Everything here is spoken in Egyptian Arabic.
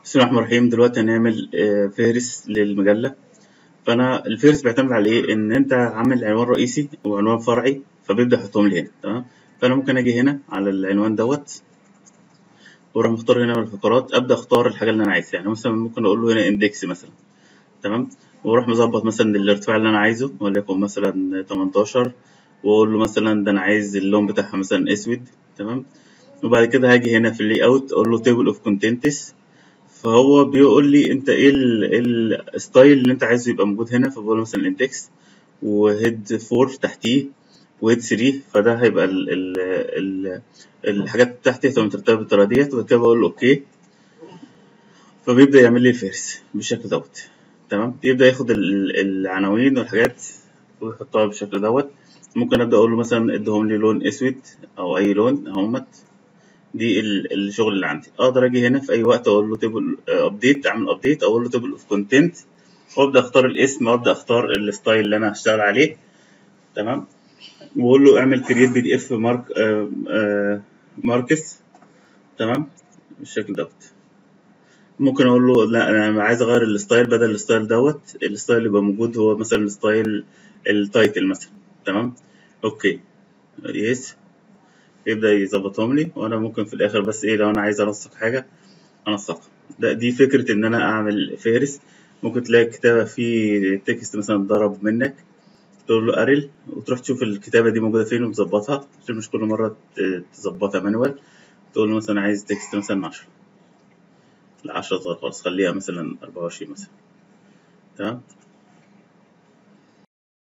بسم الله الرحمن الرحيم دلوقتي هنعمل آه، فهرس للمجلة فأنا الفهرس بيعتمد على إيه؟ إن أنت عامل عنوان رئيسي وعنوان فرعي فبيبدأ يحطهم لي هنا تمام فأنا ممكن أجي هنا على العنوان دوت وأروح مختار هنا من الفقرات أبدأ أختار الحاجة اللي أنا عايزها يعني مثلا ممكن أقول له هنا إندكس مثلا تمام وأروح مظبط مثلا الارتفاع اللي أنا عايزه وليكن مثلا 18 وأقول له مثلا ده أنا عايز اللون بتاعها مثلا أسود تمام وبعد كده هاجي هنا في اللي أوت أقول له تيبل أوف كونتنتس فهو بيقول لي انت ايه ال- إيه الستايل اللي انت عايزه يبقى موجود هنا فبقول له مثلا اندكس وهيد 4 تحتيه وهيد 3 فده هيبقى ال ال ال الحاجات تحتيه هتبقى مترتبه بالطريقه ديت وبعد كده بقول له اوكي فبيبدا يعمل لي الفهرس بالشكل دوت تمام يبدا ياخد ال- العناوين والحاجات ويحطها بالشكل دوت ممكن ابدا اقول له مثلا ادهم لي لون اسود او اي لون اهوت دي ال- الشغل اللي عندي اقدر اجي هنا في اي وقت اقول له تيبل ابديت اعمل ابديت اقول له تيبل اوف كونتنت وابدا اختار الاسم وابدا اختار الستايل اللي انا هشتغل عليه تمام واقول له اعمل كرييت بي دي اف مارك ماركس تمام بالشكل دوت ممكن اقول له لا انا عايز اغير الستايل بدل الستايل دوت الستايل اللي يبقى موجود هو مثلا ستايل التايتل مثلا تمام اوكي يس يبدأ يظبطهم لي وانا ممكن في الاخر بس ايه لو انا عايز انسق حاجة انسقها ده دي فكرة ان انا اعمل فهرس ممكن تلاقي الكتابة في تكست مثلا ضرب منك تقول له اريل وتروح تشوف الكتابة دي موجودة فين وتظبطها عشان مش كل مرة ت- تظبطها مانوال تقول له مثلا عايز تكست مثلا 10 لا 10 خلاص خليها مثلا 24 مثلا تمام